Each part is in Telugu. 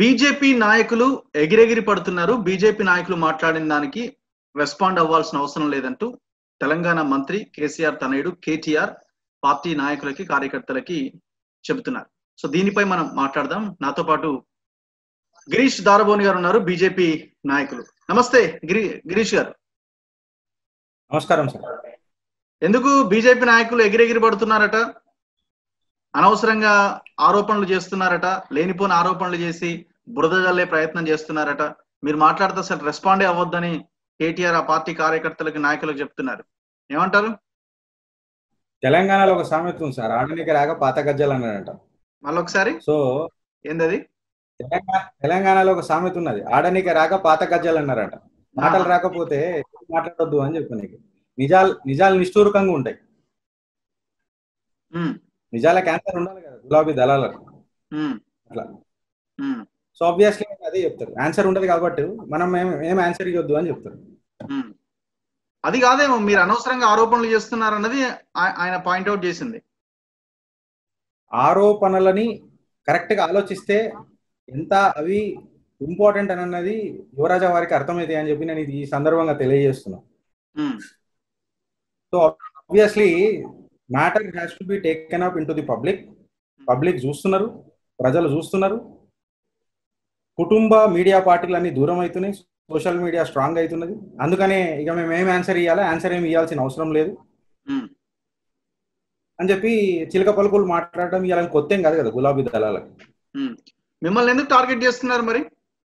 బీజేపీ నాయకులు ఎగిరెగిరి పడుతున్నారు బీజేపీ నాయకులు మాట్లాడిన దానికి రెస్పాండ్ అవ్వాల్సిన అవసరం లేదంటూ తెలంగాణ మంత్రి కేసీఆర్ తనయుడు కేటీఆర్ పార్టీ నాయకులకి కార్యకర్తలకి చెబుతున్నారు సో దీనిపై మనం మాట్లాడదాం నాతో పాటు గిరీష్ దారబోని గారు ఉన్నారు బీజేపీ నాయకులు నమస్తే గిరి గిరీష్ గారు నమస్కారం సార్ ఎందుకు బీజేపీ నాయకులు ఎగిరెగిరి పడుతున్నారట అనవసరంగా ఆరోపణలు చేస్తున్నారట లేనిపోని ఆరోపణలు చేసి బురద జల్లే ప్రయత్నం చేస్తున్నారట మీరు మాట్లాడితే అసలు రెస్పాండే అవ్వద్దని కేటీఆర్ ఆ పార్టీ కార్యకర్తలకు నాయకులకు చెప్తున్నారు ఏమంటారు తెలంగాణలో ఒక సామెత ఉంది సార్ ఆడనికి రాక పాత గజ్జలు అన్నాడంట మళ్ళొకసారి సో ఏందది తెలంగాణ తెలంగాణలో ఒక సామెత ఉన్నది ఆడనికి రాక పాత గజ్జలు అన్నారంట మాటలు రాకపోతే మాట్లాడొద్దు అని చెప్పు నీకు నిజాలు నిజాలు నిష్ఠూరకంగా ఉంటాయి ఉమ్, నిజాల క్యాన్సర్ ఉండాలి కదా గులాబీ దళాలకు ఉమ్, అట్లా ఉమ్, సో ఆబ్వియస్లీ అదే చెప్తారు ఆన్సర్ ఉండదు కాబట్టి మనం ఏం ఏం ఆన్సర్ ఇవ్వద్దు అని చెప్తారు ఉమ్. అది కాదేమో మీరు అనవసరంగా ఆరోపణలు చేస్తున్నారన్నది ఆ- ఆయన పాయింట్అవుట్ చేసింది ఆరోపణలని కరెక్ట్ గా ఆలోచిస్తే ఎంత అవి ఇంపార్టెంట్ అని అన్నది యువరాజా వారికి అర్థమైతే అని చెప్పి నేను ఇది ఈ సందర్భంగా తెలియజేస్తున్నా um, so obviously matter has to be taken up in to the public public చూస్తున్నారు ప్రజలు చూస్తున్నారు కుటుంబ మీడియా పార్టీలు అన్ని దూరం అవుతున్నాయి సోషల్ మీడియా స్ట్రాంగ్ అవుతున్నది అందుకనే ఇక మేము ఏం ఆన్సర్ ఇవ్వాలా ఆన్సర్ ఏమి ఇవ్వాల్సిన అవసరం లేదు ఉమ్, అని చెప్పి చిలక పలుకులు మాట్లాడడం ఇలా కొత్త ఏం కాదు కదా గులాబీ దళాలకు ఉమ్. మిమ్మల్ని ఎందుకు టార్గెట్ చేస్తున్నారు మరి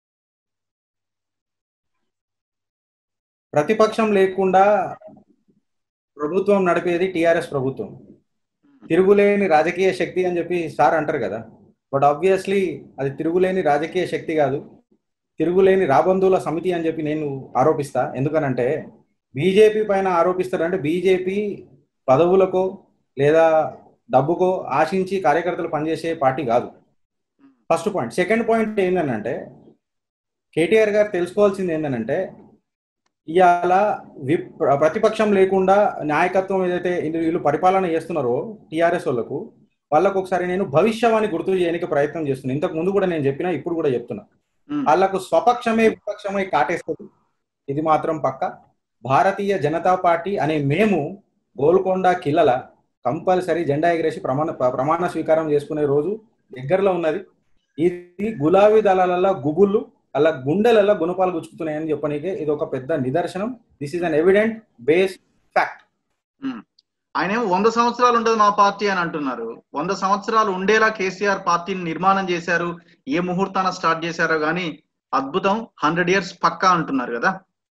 ప్రతిపక్షం లేకుండా ప్రభుత్వం నడిపేది టిఆర్ఎస్ ప్రభుత్వం తిరుగులేని రాజకీయ శక్తి అని చెప్పి సార్ అంటారు కదా బట్ ఆబ్వియస్లీ అది తిరుగులేని రాజకీయ శక్తి కాదు తిరుగులేని రాబంధువుల సమితి అని చెప్పి నేను ఆరోపిస్తా ఎందుకనంటే బీజేపీ పైన ఆరోపిస్తారంటే బీజేపీ పదవులకో లేదా డబ్బుకో ఆశించి కార్యకర్తలు పనిచేసే పార్టీ కాదు ఫస్ట్ పాయింట్ సెకండ్ పాయింట్ ఏంటంటే కేటీఆర్ గారు తెలుసుకోవాల్సింది ఏంటంటే ఇవాళ విప్ ప్రతిపక్షం లేకుండా నాయకత్వం ఏదైతే ఇందు- వీళ్ళు పరిపాలన చేస్తున్నారో టిఆర్ఎస్ వాళ్ళకు వాళ్ళకు ఒకసారి నేను భవిష్యవాణి గుర్తు చేయడానికి ప్రయత్నం చేస్తున్నా ఇంతకు ముందు కూడా నేను చెప్పినా ఇప్పుడు కూడా చెప్తున్నా ఉమ్, వాళ్ళకు స్వపక్షమే విపక్షమై కాటేస్తుంది ఇది మాత్రం పక్క భారతీయ జనతా పార్టీ అనే మేము గోల్కొండ కిల్లల కంపల్సరీ జెండా ఎగిరేసి ప్రమాణ ప్రమాణ స్వీకారం చేసుకునే రోజు దగ్గరలో ఉన్నది ఇది గులాబీ దళాలలో గుబుళ్ళు అలా గుండెలలో గుణపాలు గుచ్చుకుతున్నాయని చెప్పనీకే ఇది ఒక పెద్ద నిదర్శనం this is an evident base fact um. ఆయన ఏమో వంద సంవత్సరాలు ఉండదు మా పార్టీ అని అంటున్నారు వంద సంవత్సరాలు ఉండేలా కేసీఆర్ పార్టీని నిర్మాణం చేశారు ఏ ముహూర్తాన స్టార్ట్ చేశారో గానీ అద్భుతం హండ్రెడ్ ఇయర్స్ పక్కా అంటున్నారు కదా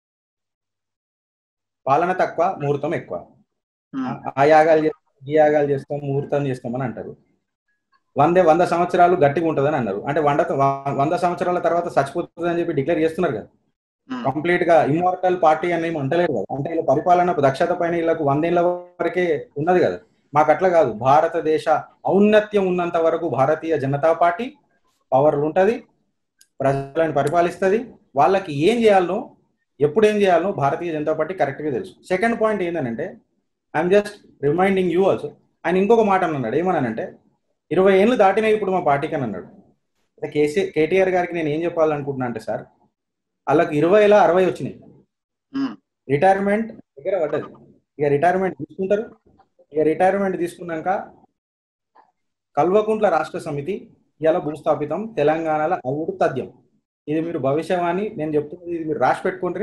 పాలన తక్కువ ముహూర్తం ఎక్కువ ఉమ్, ఆ యాగాలు చేస్తాం ఈ యాగాలు చేస్తాం ముహూర్తం చేస్తామని అంటారు వందే వంద సంవత్సరాలు గట్టిగా ఉంటుందని అన్నారు అంటే వంద వంద సంవత్సరాల తర్వాత చచ్చిపోతుంది అని చెప్పి డిక్లేర్ చేస్తున్నారు కదా ఉమ్, కంప్లీట్ గా ఇమ్మార్టల్ పార్టీ అని ఏమి అంటలేరు కదా అంటే వీళ్ళ పరిపాలన దక్షత పైన వీళ్ళకు వందేళ్ల వరకే ఉన్నది కదా మాకు అట్లా కాదు భారతదేశ ఔన్నత్యం ఉన్నంత వరకు భారతీయ జనతా పార్టీ పవర్లు ఉంటది ప్రజలను పరిపాలిస్తుంది వాళ్ళకి ఏం చేయాలనో ఎప్పుడు ఏం చేయాలనో భారతీయ జనతా పార్టీ కరెక్ట్ గా తెలుసు సెకండ్ పాయింట్ ఏంటంటే I'm just reminding you also ఆయన ఇంకొక మాట అన్నాడు ఏమన్నానంటే ఇరవై ఏళ్ళు దాటినాయి ఇప్పుడు మా పార్టీకి అని అన్నాడు అయితే కేసీ కేటీఆర్ గారికి నేను ఏం చెప్పాలనుకుంటున్నా అంటే సార్ వాళ్ళకి ఇరవైలా అరవై వచ్చినాయి ఉమ్, రిటైర్మెంట్ దగ్గర పడ్డది ఇక రిటైర్మెంట్ తీసుకుంటారు ఇక రిటైర్మెంట్ తీసుకున్నాక కల్వకుంట్ల రాష్ట్ర సమితి ఇలా భూస్థాపితం తెలంగాణలో అవుడు తథ్యం ఇది మీరు భవిష్యవాణి నేను చెప్తున్నది ఇది మీరు రాసి పెట్టుకుంటారు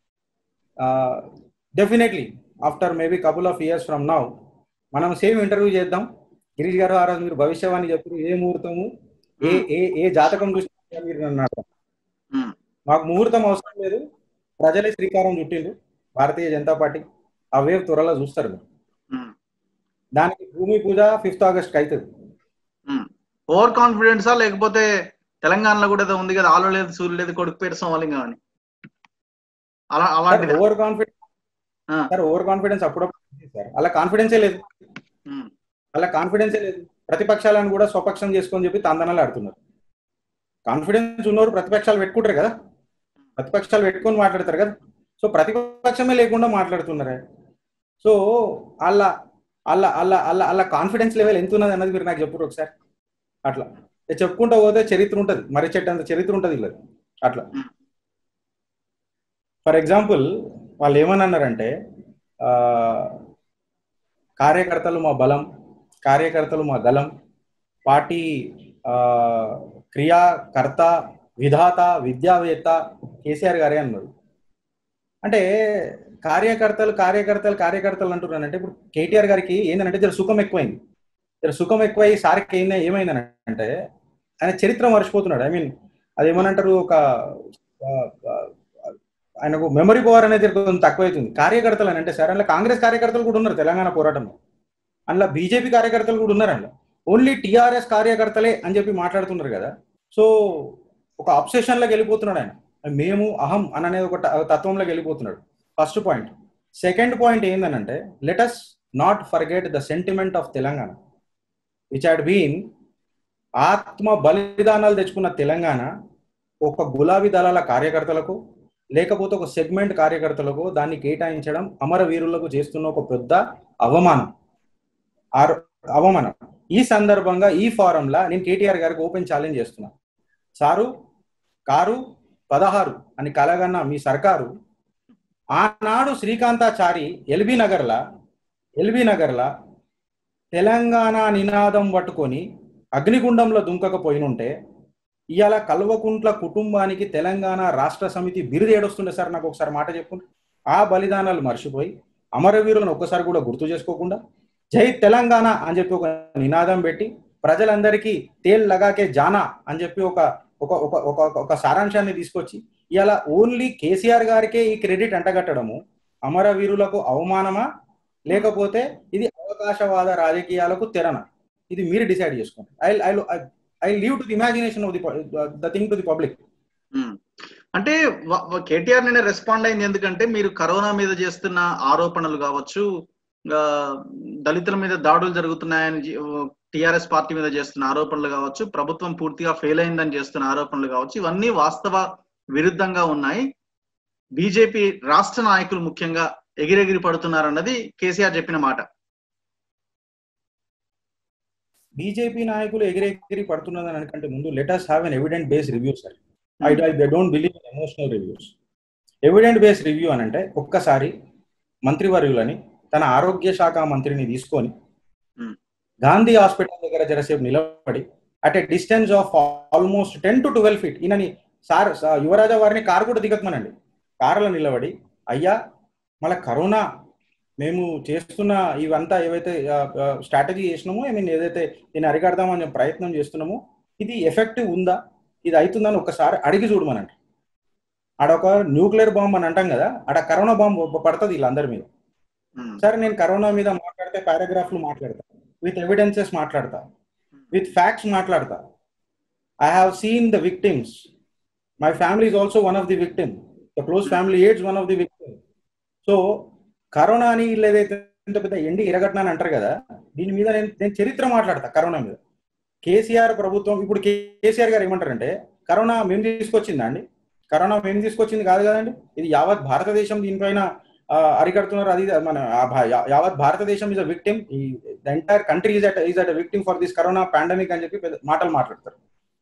definitely after maybe couple of years from now మనం సేమ్ ఇంటర్వ్యూ చేద్దాం గిరీష్ గారు ఆ రోజు మీరు భవిష్యవాణి చెప్తారు ఏ ముహూర్తము ఏ ఏ ఏ జాతకం చూసి మీరు నన్ను అడగండి. ఉమ్, మాకు ముహూర్తం అవసరం లేదు ప్రజలే శ్రీకారం చుట్టిండ్రు భారతీయ జనతా పార్టీ ఆ వేవ్ త్వరలో చూస్తారు మీరు ఉమ్, దానికి భూమి పూజ ఫిఫ్త్ ఆగస్ట్ అవుతుంది ఉమ్. ఓవర్ కాన్ఫిడెన్సా లేకపోతే తెలంగాణలో కూడా ఏదో ఉంది కదా ఆలో లేదు సూర్యు లేదు కొడుకు పేరు సోమలింగం అని అలా అలాంటిది ఓవర్ కాన్ఫిడెన్స్ ఆ. సార్ ఓవర్ కాన్ఫిడెన్స్ అప్పుడప్పుడు సార్ అలా కాన్ఫిడెన్సే లేదు ఉమ్, అలా కాన్ఫిడెన్సే లేదు ప్రతిపక్షాలను కూడా స్వపక్షం చేసుకొని చెప్పి తందనాలు ఆడుతున్నారు కాన్ఫిడెన్స్ ఉన్నవారు ప్రతిపక్షాలు పెట్టుకుంటారు కదా ప్రతిపక్షాలు పెట్టుకొని మాట్లాడతారు కదా సో ప్రతిపక్షమే లేకుండా మాట్లాడుతున్నారే సో వాళ్ళ వాళ్ళ వాళ్ళ వాళ్ళ వాళ్ళ కాన్ఫిడెన్స్ లెవెల్ ఎంత ఉన్నది అన్నది మీరు నాకు చెప్పరు ఒకసారి అట్లా ఇక చెప్పుకుంటా పోతే చరిత్ర ఉంటుంది మరి చెట్టంత చరిత్ర ఉంటుంది ఇలా అట్లా Hmm. ఫర్ ఎగ్జాంపుల్ వాళ్ళు ఏమని అన్నారంటే ఆ, కార్యకర్తలు మా బలం కార్యకర్తలు మా దళం పార్టీ ఆ, క్రియాకర్త విధాత విద్యావేత్త కేసీఆర్ గారే అన్నారు అంటే కార్యకర్తలు కార్యకర్తలు కార్యకర్తలు అంటున్నాను అంటే ఇప్పుడు కేటీఆర్ గారికి ఏంటంటే జర సుఖం ఎక్కువైంది జర సుఖం ఎక్కువై సార్కి ఏంది ఏమైందని అంటే ఆయన చరిత్ర మర్చిపోతున్నాడు ఐ మీన్ అది ఏమనంటారు ఒక ఆ, ఆ, ఆయనకు మెమరీ పవర్ అనేది కొంచెం తక్కువైతుంది కార్యకర్తలు అని అంటే సరే అందులో కాంగ్రెస్ కార్యకర్తలు కూడా ఉన్నారు తెలంగాణ పోరాటంలో అందులో బీజేపీ కార్యకర్తలు కూడా ఉన్నారు అందులో ఓన్లీ టీఆర్ఎస్ కార్యకర్తలే అని చెప్పి మాట్లాడుతున్నారు కదా సో ఒక అబ్సెషన్లోకి వెళ్ళిపోతున్నాడు ఆయన మేము అహం అని అనేది ఒక త- తత్వంలోకి వెళ్ళిపోతున్నాడు ఫస్ట్ పాయింట్ సెకండ్ పాయింట్ ఏందనంటే let us not forget the sentiment of Telangana which had been ఆత్మ బలిదానాలు తెచ్చుకున్న తెలంగాణ ఒక గులాబీ దళాల కార్యకర్తలకు లేకపోతే ఒక సెగ్మెంట్ కార్యకర్తలకు దాన్ని కేటాయించడం అమరవీరులకు చేస్తున్న ఒక పెద్ద అవమానం ఆర్ అవమానం ఈ సందర్భంగా ఈ ఫారంలా నేను కేటీఆర్ గారికి ఓపెన్ ఛాలెంజ్ చేస్తున్నా సారు కారు పదహారు అని కలగన్న మీ సర్కారు ఆనాడు శ్రీకాంతాచారి ఎల్బీ నగర్లా ఎల్బీ నగర్లా తెలంగాణ నినాదం పట్టుకొని అగ్నిగుండంలో దుంకకపోయినుంటే ఇవాళ కల్వకుంట్ల కుటుంబానికి తెలంగాణ రాష్ట్ర సమితి బిరుదు ఏడొస్తుండే సార్ నాకు ఒకసారి మాట చెప్పుకుంటే ఆ బలిదానాలు మర్చిపోయి అమరవీరులను ఒక్కసారి కూడా గుర్తు చేసుకోకుండా జై తెలంగాణ అని చెప్పి ఒక నినాదం పెట్టి ప్రజలందరికీ తేల్ లగాకే జానా అని చెప్పి ఒక ఒక ఒక ఒక ఒక సారాంశాన్ని తీసుకొచ్చి ఇలా ఓన్లీ కేసీఆర్ గారికే ఈ క్రెడిట్ అంటగట్టడము అమరవీరులకు అవమానమా లేకపోతే ఇది అవకాశవాద రాజకీయాలకు తెరన ఇది మీరు డిసైడ్ చేసుకోండి I I I leave to the imagination of the the thing to the public um. అంటే కేటీఆర్ నేనే రెస్పాండ్ అయింది ఎందుకంటే మీరు కరోనా మీద చేస్తున్న ఆరోపణలు కావచ్చు ఆ, దళితుల మీద దాడులు జరుగుతున్నాయని టిఆర్ఎస్ పార్టీ మీద చేస్తున్న ఆరోపణలు కావచ్చు ప్రభుత్వం పూర్తిగా ఫెయిల్ అయిందని చేస్తున్న ఆరోపణలు కావచ్చు ఇవన్నీ వాస్తవ విరుద్ధంగా ఉన్నాయి బీజేపీ రాష్ట్ర నాయకులు ముఖ్యంగా ఎగిరెగిరి పడుతున్నారన్నది కేసీఆర్ చెప్పిన మాట బీజేపీ నాయకులు ఎగిరెగిరి పడుతున్నదని అనుకంటే ముందు letters have an evident base review sir I I don't believe in emotional reviews evident base review అని అంటే ఒక్కసారి మంత్రివర్యులని తన ఆరోగ్య శాఖ మంత్రిని తీసుకొని Hmm. గాంధీ హాస్పిటల్ దగ్గర జరసేపు నిలబడి at a distance of almost ten to twelve feet ఈయనని సార్ సా- యువరాజా వారిని కారు కూడా దిగకమనండి కారులో నిలబడి అయ్యా మళ్ళీ కరోనా మేము చేస్తున్న ఇవంతా ఏవైతే స్ట్రాటజీ చేసినామో ఐ మీన్ ఏదైతే దీన్ని అరికడదామని ప్రయత్నం చేస్తున్నామో ఇది ఎఫెక్టివ్ ఉందా ఇది అవుతుందని ఒకసారి అడిగి చూడమనండి ఆడ ఒక న్యూక్లియర్ బాంబ్ అని అంటాం కదా ఆడ కరోనా బాంబ్ పడుతుంది వీళ్ళందరి మీద ఉమ్. సరే నేను కరోనా మీద మాట్లాడితే పారాగ్రాఫ్లు మాట్లాడతా విత్ ఎవిడెన్సెస్ మాట్లాడతా విత్ ఫ్యాక్ట్స్ మాట్లాడతా I have seen the victims my family is also one of the victim the close family aids one of the victim so corona అని వీళ్ళు ఏదైతే ఇంత పెద్ద ఎండి ఇరగట్నా అని అంటారు కదా దీని మీద నేను నేను చరిత్ర మాట్లాడతా కరోనా మీద కేసీఆర్ ప్రభుత్వం ఇప్పుడు కేసీఆర్ గారు ఏమంటారంటే కరోనా మేము తీసుకొచ్చిందా అండి కరోనా మేము తీసుకొచ్చింది కాదు కదండి ఇది యావత్ భారతదేశం దీనిపైన ఆ, అరికడుతున్నారు అది ఇది మన ఆ భా- యా- యావత్ భారతదేశం ఇస్ అ విక్టిమ్ ఈ the entire country is at is at victim for this corona pandemic అని చెప్పి పెద్ద మాటలు మాట్లాడతారు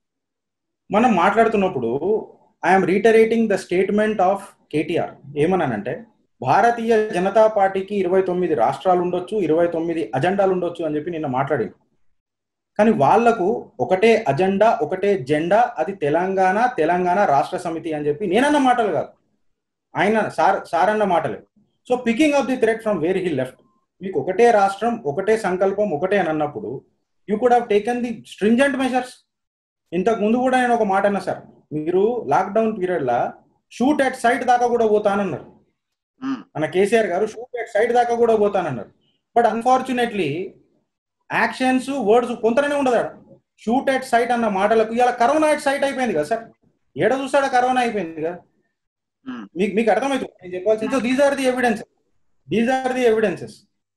మనం మాట్లాడుతున్నప్పుడు I'm reiterating the statement of KTR ఏమన్నానంటే భారతీయ జనతా పార్టీకి ఇరవై తొమ్మిది రాష్ట్రాలు ఉండొచ్చు ఇరవై తొమ్మిది అజెండాలు ఉండొచ్చు అని చెప్పి నిన్న మాట్లాడింది కానీ వాళ్లకు ఒకటే అజెండా ఒకటే జెండా అది తెలంగాణ తెలంగాణ రాష్ట్ర సమితి అని చెప్పి నేనన్న మాటలు కాదు ఆయన సార్ సార్ అన్న మాటలే so picking of the thread from where he left మీకు ఒకటే రాష్ట్రం ఒకటే సంకల్పం ఒకటే అని అన్నప్పుడు you could have taken the stringent measures ఇంతకు ముందు కూడా నేను ఒక మాట అన్నా సార్ మీరు లాక్డౌన్ పీరియడ్ లా షూట్ అట్ సైట్ దాకా కూడా పోతానన్నారు ఉమ్. మన కేసీఆర్ గారు షూట్ అట్ సైట్ దాకా కూడా పోతానన్నారు బట్ అన్ఫార్చునేట్లీ యాక్షన్స్ వర్డ్స్ కొంతనే ఉండదు ఆడ షూట్ అట్ సైట్ అన్న మాటలకు ఇలా కరోనా అట్ సైట్ అయిపోయింది కదా సార్ ఏడ చూసాడా కరోనా అయిపోయింది కదా ఉమ్. మీకు మీకు అర్థమవుతుంది నేను చెప్పాల్సింది so these are the evidences these are the evidences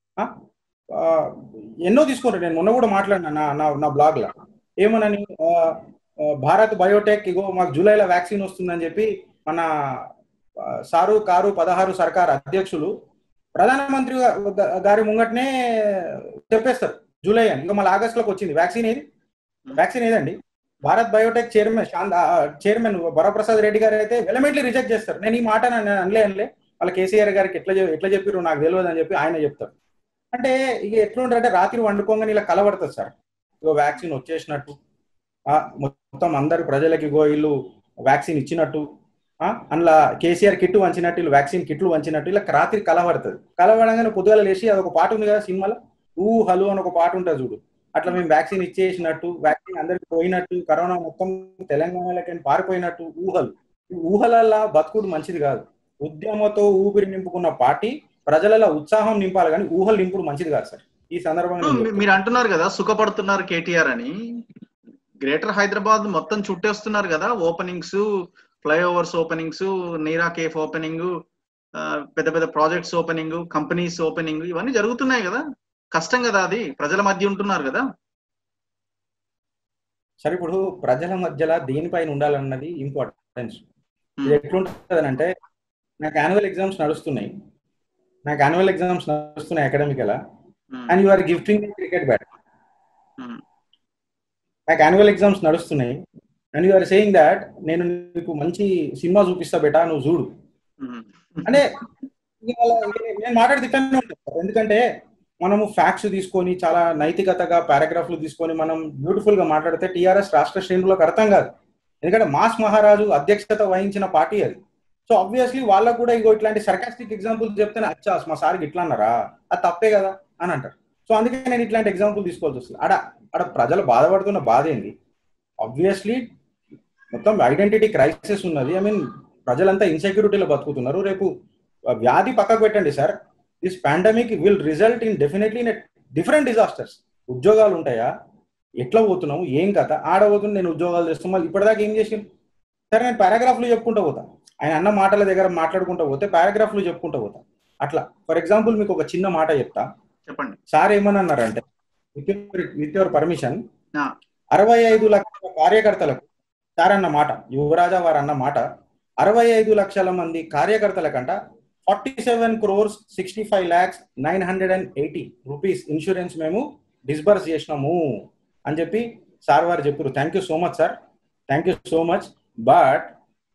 ఎన్నో తీసుకుంటాను నేను మొన్న కూడా మాట్లాడినా నా నా నా బ్లాగ్ లో ఏమనని ఆ, ఆ, భారత్ బయోటెక్ ఇగో మాకు జూలైలో వ్యాక్సిన్ వస్తుందని చెప్పి మన ఆ, సారు కారు పదహారు సర్కార్ అధ్యక్షులు ప్రధానమంత్రి గా- గారి ముంగటనే చెప్పేస్తారు జూలై అని ఇంకా మళ్ళీ ఆగస్టులోకి వచ్చింది వ్యాక్సిన్ ఏది వ్యాక్సిన్ ఏదండి భారత్ బయోటెక్ చైర్మన్ శాంత చైర్మన్ వరప్రసాద్ రెడ్డి గారు అయితే వెలమెంట్లీ రిజెక్ట్ చేస్తారు నేను ఈ మాట నేను అనలే అనలే వాళ్ళ కేసీఆర్ గారికి ఎట్లా చెప్- ఎట్లా చెప్పారు నాకు తెలియదు అని చెప్పి ఆయన చెప్తారు అంటే ఇక ఎట్లుంటారు అంటే రాత్రి వండుకోగానే ఇలా కలబడుతుంది సార్ ఇగో వ్యాక్సిన్ వచ్చేసినట్టు ఆ, మొత్తం అందరు ప్రజలకి ఇగో వీళ్ళు వ్యాక్సిన్ ఇచ్చినట్టు ఆ, అందులో కేసీఆర్ కిట్ వంచినట్టు వీళ్ళు వ్యాక్సిన్ కిట్లు వంచినట్టు ఇలా రాత్రి కలబడుతుంది కలబడంగానే పొద్దుగాల లేచి అదొక పాట ఉంది కదా సినిమాలో ఊ హలు అని ఒక పాట ఉంటుంది చూడు అట్లా మేము వ్యాక్సిన్ ఇచ్చేసినట్టు వ్యాక్సిన్ అందరికి పోయినట్టు కరోనా మొత్తం తెలంగాణలోకి పారిపోయినట్టు ఊహలు ఈ ఊహలల్లా బతుకుడు మంచిది కాదు ఉద్యమంతో ఊపిరి నింపుకున్న పార్టీ ప్రజలలో ఉత్సాహం నింపాలి కానీ ఊహలు నింపుడు మంచిది కాదు సార్ ఈ సందర్భంగా నేను మీ- మీరు అంటున్నారు కదా సుఖపడుతున్నారు కేటీఆర్ అని గ్రేటర్ హైదరాబాద్ మొత్తం చుట్టేస్తున్నారు కదా openings flyovers openings Neera cafe opening పెద్ద పెద్ద ప్రాజెక్ట్స్ ఓపెనింగ్ కంపెనీస్ ఓపెనింగ్ ఇవన్నీ జరుగుతున్నాయి కదా కష్టం కదా అది ప్రజల మధ్య ఉంటున్నారు కదా సరే ఇప్పుడు ప్రజల మధ్యలో దేనిపైన ఉండాలన్నది ఇంపార్టెన్స్ Hmm. ఇది ఎట్లుంటుంది అంటే నాకు యాన్యువల్ ఎగ్జామ్స్ నడుస్తున్నాయి నాకు యాన్యువల్ ఎగ్జామ్స్ నడుస్తున్నాయి academical um, and you are gifting cricket bat um, నాకు యాన్యువల్ ఎగ్జామ్స్ నడుస్తున్నాయి and you are saying that నేను నీకు మంచి సినిమా చూపిస్తా బేటా నువ్వు చూడు ఉమ్, అంటే ఇవాళ నేను మాట్లాడి తిట్టానే ఉంటాను సార్. ఎందుకంటే మనము ఫ్యాక్ట్స్ తీసుకొని చాలా నైతికతగా పారాగ్రాఫ్లు తీసుకొని మనం బ్యూటిఫుల్ గా మాట్లాడితే టీఆర్ఎస్ రాష్ట్ర శ్రేణులకు అర్థం కాదు ఎందుకంటే మాస్ మహారాజు అధ్యక్షత వహించిన పార్టీ అది సో ఆబ్వియస్లీ వాళ్ళకు కూడా ఇగో ఇట్లాంటి సర్కాస్టిక్ ఎగ్జాంపుల్ చెప్తేనే అచ్చా మా సార్కి ఇట్లా అన్నారా అది తప్పే కదా అని అంటారు సో అందుకే నేను ఇట్లాంటి ఎగ్జాంపుల్ తీసుకోవాల్సి వస్తుంది అడ అక్కడ ప్రజలు బాధపడుతున్న బాధ ఏంది ఆబ్వియస్లీ మొత్తం ఐడెంటిటీ క్రైసిస్ ఉన్నది ఐ మీన్ ప్రజలంతా ఇన్సెక్యూరిటీలో బతుకుతున్నారు రేపు ఆ వ్యాధి పక్కకు పెట్టండి sir this pandemic will result in definitely in different disasters ఉద్యోగాలు ఉంటాయా ఎట్లా పోతున్నావు ఏం కథ ఆడ పోతుంది నేను ఉద్యోగాలు చేస్తాను మళ్ళీ ఇప్పటిదాకా ఏం చేసిండు సరే నేను పారాగ్రాఫ్లు చెప్పుకుంటూ పోతా ఆయన అన్న మాటల దగ్గర మాట్లాడుకుంటూ పోతే పారాగ్రాఫ్లు చెప్పుకుంటూ పోతా అట్లా ఫర్ ఎగ్జాంపుల్ మీకు ఒక చిన్న మాట చెప్తా చెప్పండి సార్ ఏమన్నారంటే విత్ యువర్ పర్మిషన్ ఆ. అరవై ఐదు లక్షల కార్యకర్తలకు సార్ అన్న మాట యువరాజా వారు అన్న మాట అరవై ఐదు లక్షల మంది కార్యకర్తల కంట forty seven crores sixty five lakhs nine hundred and eighty rupees insurance మేము డిస్బర్స్ చేసినాము అని చెప్పి సార్ వారు చెప్పారు thank you so much sir thank you so much but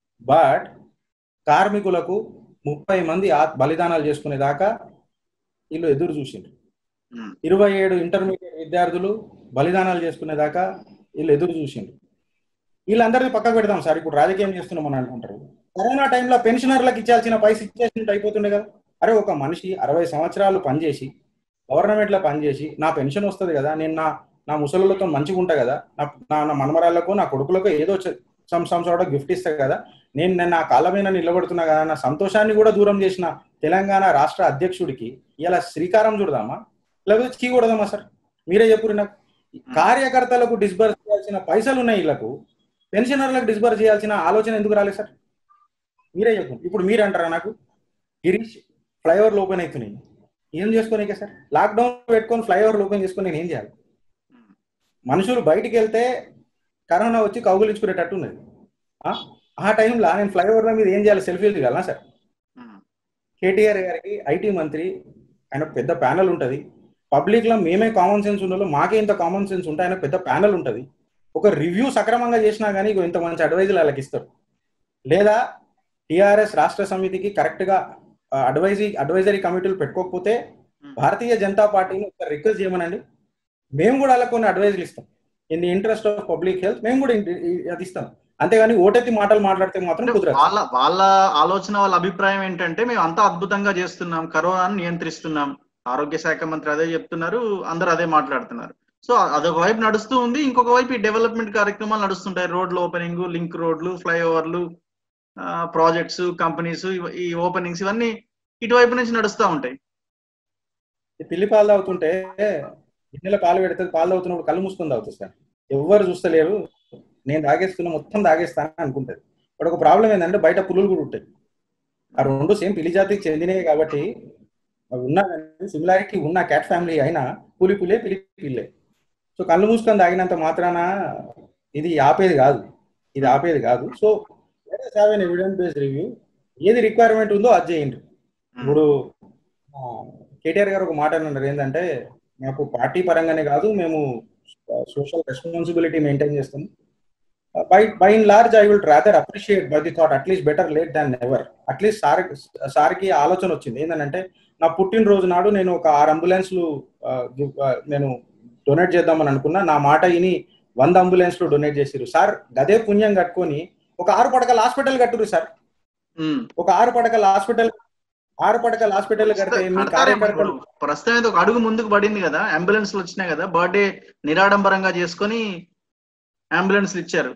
but కార్మికులకు ముప్పై మంది ఆత్- బలిదానాలు చేసుకునేదాకా వీళ్ళు ఎదురు చూసిండ్రు ఉమ్, ఇరవై ఏడు ఇంటర్మీడియట్ విద్యార్థులు బలిదానాలు చేసుకునేదాకా వీళ్ళు ఎదురు చూసిండ్రు వీళ్ళందరినీ పక్కకు పెడదాం సార్ ఇప్పుడు రాజకీయం చేస్తున్నామని అనుకుంటారు కరోనా టైంలో పెన్షనర్లకు ఇచ్చాల్సిన పైసలు ఇచ్చేసినట్టు అయిపోతుండే కదా అరే ఒక మనిషి అరవై సంవత్సరాలు పనిచేసి గవర్నమెంట్ లో పనిచేసి నా పెన్షన్ వస్తుంది కదా నేను నా నా ముసలులతో మంచిగా ఉంటా కదా నా నా- నా మనమరాళ్ళకు నా కొడుకులకు ఏదో సమ్ సమ్ సార్ట్ గిఫ్ట్ ఇస్తా కదా నేను నేను నా కాళ్ళ మీద నిలబడుతున్నా కదా నా సంతోషాన్ని కూడా దూరం చేసిన తెలంగాణ రాష్ట్ర అధ్యక్షుడికి ఇలా శ్రీకారం చూడదామా లేకపోతే చీ కొడదామా సార్ మీరే చెప్పురు నాకు కార్యకర్తలకు డిస్బర్స్ చేయాల్సిన పైసలు ఉన్నాయి వీళ్ళకు పెన్షనర్లకు డిస్బర్స్ చేయాల్సిన ఆలోచన ఎందుకు రాలేదు సార్ మీరే చెప్పు ఇప్పుడు మీరు అంటారా నాకు గిరీష్ ఫ్లైఓవర్లు ఓపెన్ అవుతున్నాయి ఏం చేసుకోనికే సార్ లాక్డౌన్ పెట్టుకొని ఫ్లైఓవర్లు ఓపెన్ చేసుకొని నేను ఏం చేయాలి ఉమ్, మనుషులు బయటికి వెళ్తే కరోనా వచ్చి కౌగులించుకునేటట్టు ఉన్నది ఆ? ఆ టైంలో నేను ఫ్లైఓవర్ల మీద ఏం చేయాలి సెల్ఫీలు దిగాలా సార్ ఉమ్, కేటీఆర్ గారికి ఐటీ మంత్రి ఆయన పెద్ద ప్యానల్ ఉంటుంది పబ్లిక్ లో మేమే కామన్ సెన్స్ ఉండాలో మాకే ఇంత కామన్ సెన్స్ ఉంటే ఆయన పెద్ద ప్యానల్ ఉంటుంది ఒక రివ్యూ సక్రమంగా చేసినా కానీ ఇగో ఇంత మంచి అడ్వైజులు వాళ్ళకి ఇస్తారు లేదా టిఆర్ఎస్ రాష్ట్ర సమితికి కరెక్ట్ గా అడ్వైజరీ అడ్వైజరీ కమిటీలు పెట్టుకోకపోతే ఉమ్. భారతీయ జనతా పార్టీని ఒక రిక్వెస్ట్ చేయమనండి మేము కూడా వాళ్ళకి కొన్ని అడ్వైజులు ఇస్తాం in the interest of public health మేము కూడా ఇన్- అది ఇస్తాం అంతేగాని ఓటెత్తి మాటలు మాట్లాడితే మాత్రం అంటే కుదరదు వాళ్ళ వాళ్ళ ఆలోచన వాళ్ళ అభిప్రాయం ఏంటంటే మేము అంతా అద్భుతంగా చేస్తున్నాం కరోనాను నియంత్రిస్తున్నాం ఆరోగ్య శాఖ మంత్రి అదే చెప్తున్నారు అందరూ అదే మాట్లాడుతున్నారు సో అదొక వైపు నడుస్తూ ఉంది ఇంకొక వైపు ఈ డెవలప్మెంట్ కార్యక్రమాలు నడుస్తుంటాయి రోడ్లు ఓపెనింగ్ లింక్ రోడ్లు ఫ్లైఓవర్లు ప్రాజెక్ట్స్ కంపెనీస్ ఈ ఓపెనింగ్స్ ఇవన్నీ ఇటువైపు నుంచి నడుస్తూ ఉంటాయి ఈ పిల్లి పాలు తాగుతుంటే గిన్నెల పాలు పెడితే పాలు తాగుతున్నప్పుడు కళ్ళు మూసుకొని తాగుతుంది సార్ ఎవ్వరు చూస్తలేరు నేను తాగేస్తున్నా మొత్తం తాగేస్తాను అనుకుంటది ఇప్పుడు ఒక ప్రాబ్లం ఏంటంటే బయట పులులు కూడా ఉంటాయి ఆ రెండు సేమ్ పిల్లి జాతికి చెందినవి కాబట్టి అవి ఉన్నా సిమిలారిటీ ఉన్న క్యాట్ ఫ్యామిలీ అయినా పులి పులే పిల్లి పిల్లే సో కళ్ళు మూసుకొని తాగినంత మాత్రాన ఇది ఆపేది కాదు ఇది ఆపేది కాదు so have an evidence based review ఏది రిక్వైర్మెంట్ ఉందో అది చేయండి ఇప్పుడు ఆ, కేటీఆర్ గారు ఒక మాట అన్నారు ఏంటంటే మాకు పార్టీ పరంగానే కాదు మేము సోషల్ రెస్పాన్సిబిలిటీ మెయింటైన్ చేస్తాం by by in large I will rather appreciate by the thought at least better late than never at least sir సార్కి ఆలోచన వచ్చింది ఏంటంటే నా పుట్టినరోజు నాడు నేను ఒక ఆరు అంబులెన్స్లు ఆ, గివ్- ఆ, నేను డొనేట్ చేద్దామని అనుకున్నా నా మాట విని వంద అంబులెన్స్లు డొనేట్ చేసిరు సార్ గదే పుణ్యం కట్టుకొని ఒక ఆరు పడకల హాస్పిటల్ కట్టురు సార్ ఉమ్. ఒక ఆరు పడకల హాస్పిటల్ ఆరు పడకల హాస్పిటల్ కడితే మీ కడతారేమో కార్యకర్తలు ఇప్పుడు. ప్రస్తుతం అయితే ఒక అడుగు ముందుకు పడింది కదా అంబులెన్స్ వచ్చినాయి కదా బర్త్డే నిరాడంబరంగా చేసుకొని అంబులెన్స్ ఇచ్చారు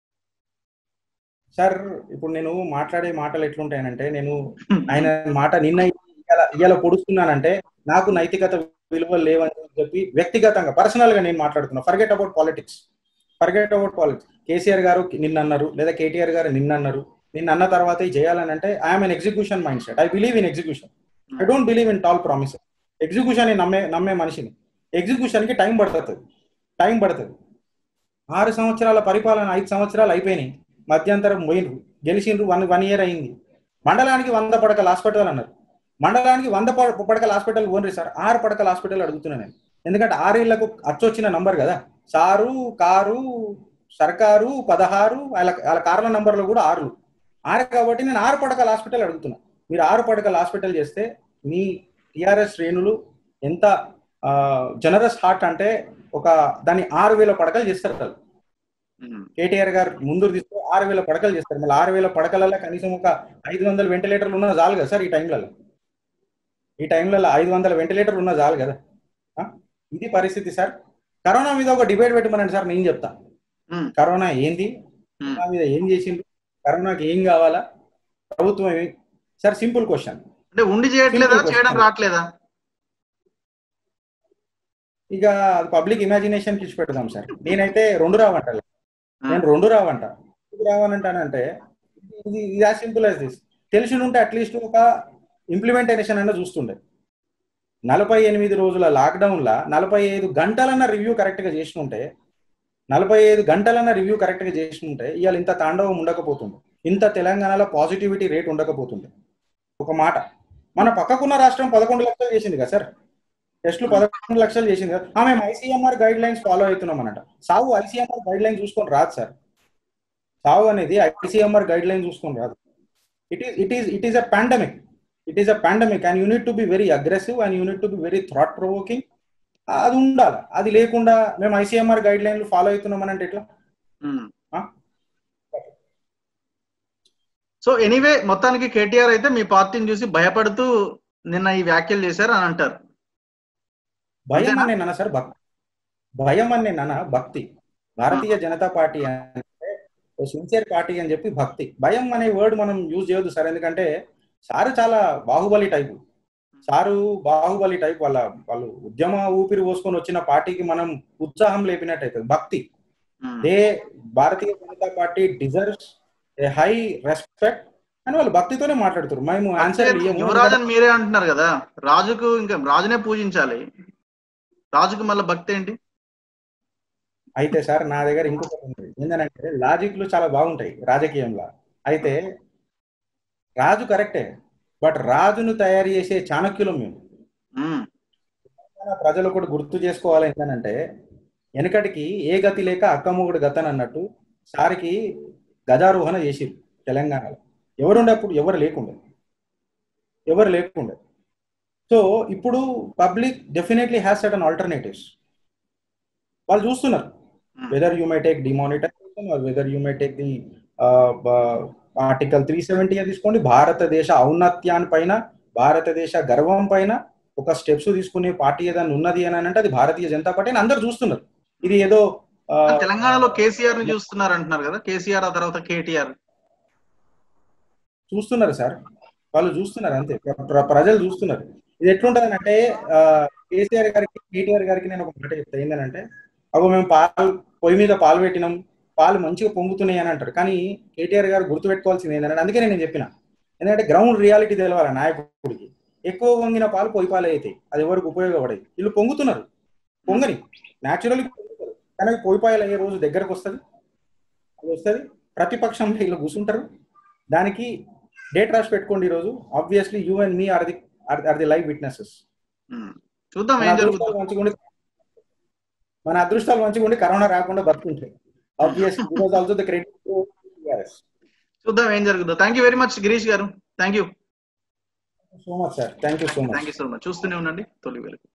సార్ ఇప్పుడు నేను మాట్లాడే మాటలు ఎట్లుంటాయనంటే నేను ఆయన మాట నిన్న ఇవాళ ఇవాళ పొడుస్తున్నానంటే నాకు నైతికత విలువలు లేవని చెప్పి వ్యక్తిగతంగా పర్సనల్ గా నేను మాట్లాడుతున్నా forget about politics forget about politics KCR garu నిన్న అన్నారు లేదా కేటీఆర్ గారు నిన్న అన్నారు నిన్న అన్న తర్వాత ఇది చేయాలని అంటే I'm an execution mindset I believe in execution I don't believe in tall promise execution నమ్మే నమ్మే మనిషిని ఎగ్జిక్యూషన్ కి టైం పడుతుంది టైం పడుతుంది ఆరు సంవత్సరాల పరిపాలన ఐదు సంవత్సరాలు అయిపోయినాయి మధ్యంతరం పోయినరు గెలిచిండ్రు వన్ వన్ ఇయర్ అయింది మండలానికి వంద పడకల హాస్పిటల్ అన్నారు మండలానికి వంద పడ- పడకల హాస్పిటల్ ఓన్రీ సార్ ఆరు పడకల హాస్పిటల్ అడుగుతున్నాను నేను ఎందుకంటే ఆరేళ్లకు అచ్చొచ్చిన నంబర్ కదా సారు కారు సర్కారు పదహారు వాళ్ళ వాళ్ళ కార్ల నంబర్లు కూడా ఆరులు ఆరు కాబట్టి నేను ఆరు పడకల హాస్పిటల్ అడుగుతున్నా మీరు ఆరు పడకల హాస్పిటల్ చేస్తే మీ టిఆర్ఎస్ శ్రేణులు ఎంత జనరస్ హార్ట్ అంటే ఒక దాన్ని ఆరు వేల పడకలు చేస్తారు వాళ్ళు ఉమ్. కేటీఆర్ గారు ముందు తీస్తే ఆరు వేల పడకలు చేస్తారు మళ్ళీ ఆరు వేల పడకలలో కనీసం ఒక ఐదు వందల వెంటిలేటర్లు ఉన్న చాలు కదా సార్ ఈ టైంలలో ఈ టైంలలో ఐదు వందల వెంటిలేటర్లు ఉన్న చాలు కదా ఆ? ఇది పరిస్థితి సార్ కరోనా మీద ఒక డిబేట్ పెట్టమనండి సార్ నేను చెప్తా ఉమ్. కరోనా ఏంది ఉమ్. కరోనా మీద ఏం చేసిండు కరోనాకి ఏం కావాలా ప్రభుత్వం ఏమి సార్ సింపుల్ క్వశ్చన్ అంటే ఉండి చేయట్లేదా Simple చేయడం question. రావట్లేదా ఇక పబ్లిక్ ఇమాజినేషన్ కి ఇచ్చి పెడదాం సార్ నేనైతే రెండు రావంట ఆ. నేను రెండు రావంట ఎందుకు రావనంటానంటే ఇది ఇది యాజ్ సింపుల్ యాజ్ దిస్ తెలిసి ఉంటే అట్లీస్ట్ ఒక ఇంప్లిమెంటేషన్ అన్న చూస్తుండే నలభై ఎనిమిది రోజుల లాక్డౌన్ లా నలభై ఐదు గంటలన్న రివ్యూ కరెక్ట్ గా చేసి ఉంటే నలభై ఐదు గంటలన్న రివ్యూ కరెక్ట్ గా చేసి ఉంటే ఇవాళ ఇంత తాండవం ఉండకపోతుంది ఇంత తెలంగాణలో పాజిటివిటీ రేట్ ఉండకపోతుంది ఒక మాట మన పక్కకున్న రాష్ట్రం పదకొండు లక్షలు చేసింది కదా సార్ టెస్టులు పదకొండు లక్షలు చేసింది కదా ఆ, మేము ఐసీఎంఆర్ గైడ్ లైన్స్ ఫాలో అవుతున్నాం అన్నట సావు ఐసీఎంఆర్ గైడ్ లైన్ చూసుకొని రాదు సార్ సావు అనేది ఐసీఎంఆర్ గైడ్ లైన్ చూసుకొని రాదు it is it is it is a pandemic it is a pandemic and you need to be very aggressive and you need to be very థ్రాట్ ప్రొవోకింగ్ అది ఉండాలి అది లేకుండా మేము ఐసీఎంఆర్ గైడ్ లైన్లు ఫాలో అవుతున్నాం అని అంటే ఎట్లా ఉమ్. ఆ? సో ఎనీవే మొత్తానికి కేటీఆర్ అయితే మీ పార్టీని చూసి భయపడుతూ నిన్న ఈ వ్యాఖ్యలు చేశారు అని అంటారు భయం అంతేనా? అనే నాన్న సార్ భక్తి భయం అనే నాన్న భక్తి భారతీయ జనతా పార్టీ అంటే సిన్సియర్ పార్టీ అని చెప్పి భక్తి భయం అనే వర్డ్ మనం యూజ్ చేయొద్దు సార్ ఎందుకంటే సారు చాలా Baahubali type sir Baahubali type వాళ్ళ వాళ్ళు ఉద్యమ ఊపిరి పోసుకొని వచ్చిన పార్టీకి మనం ఉత్సాహం లేపినట్టు అవుతుంది భక్తి um. They Bharatiya Janata Party deserves a high respect అని వాళ్ళు భక్తితోనే మాట్లాడుతారు మేము ఆన్సర్ యువరాజు అని మీరే అంటున్నారు కదా రాజుకు ఇంకా రాజునే పూజించాలి రాజుకు మళ్ళీ భక్తి ఏంటి అయితే సార్ నా దగ్గర ఇంకొకటి ఉంది ఏంటంటే లాజిక్లు చాలా బాగుంటాయి రాజకీయంలో అయితే రాజు కరెక్టే బట్ రాజును తయారు చేసే చాణక్యులం మేము ఉమ్. తెలంగాణ ప్రజలు కూడా గుర్తు చేసుకోవాలి ఏంటంటే వెనకటికి ఏ గతి లేక అక్కమ్మగుడు గతన్ అన్నట్టు సారికి గజారోహణ చేసిరు తెలంగాణలో ఎవరుండే అప్పుడు ఎవరు లేకుండే ఎవరు లేకుండే సో ఇప్పుడు public definitely has certain alternatives వాళ్ళు చూస్తున్నారు Hmm. Whether you may take demonetization or whether you may take the article three seventy తీసుకోండి భారతదేశ ఔన్నత్యాన్ని పైన భారతదేశ గర్వం పైన ఒక స్టెప్స్ తీసుకునే పార్టీ ఏదైనా ఉన్నది అని అంటే అది భారతీయ జనతా పార్టీ అని అందరు చూస్తున్నారు ఇది ఏదో ఆ, తెలంగాణలో కేసీఆర్ ని చూస్తున్నారు అంటున్నారు కదా కేసీఆర్ ఆ తర్వాత కేటీఆర్ చూస్తున్నారు సార్ వాళ్ళు చూస్తున్నారు అంతే ప్ర- ప్ర- ప్రజలు చూస్తున్నారు ఇది ఎట్లుంటది అంటే కేసీఆర్ గారికి కేటీఆర్ గారికి నేను ఒక మాట చెప్తా ఏంటంటే అగో మేము పాలు పొయ్యి మీద పాలు పెట్టినాం పాలు మంచిగా పొంగుతున్నాయి అని అంటారు కానీ కేటీఆర్ గారు గుర్తుపెట్టుకోవాల్సింది ఏంటంటే అందుకే నేను చెప్పిన ఎందుకంటే గ్రౌండ్ రియాలిటీ తెలవాలి నాయకుడికి ఎక్కువ పొంగిన పాలు పొయ్యి పాలు అవుతాయి అది ఎవరికి ఉపయోగపడేది వీళ్ళు పొంగుతున్నారు పొంగని న్యాచురల్లీ పొంగుతారు కానీ అవి పొయ్యి పాయలు అయ్యే రోజు దగ్గరకు వస్తుంది అది వస్తుంది ప్రతిపక్షంలో వీళ్ళు కూర్చుంటారు దానికి డేట్ రాసి పెట్టుకోండి ఈరోజు obviously you and me are the are the live witnesses um. చూద్దాం మన ఏం అదృష్టాలు జరుగుతుంది మంచిగా ఉండి మన అదృష్టాలు మంచిగా ఉండి కరోనా రాకుండా బతుకుంటాయి obviously because also the credit TRS చూద్దాం ఏం జరుగుతుందో thank you very much Girish garu thank you so much sir thank you so much thank you so much చూస్తూనే ఉండండి తొలి వెలుగు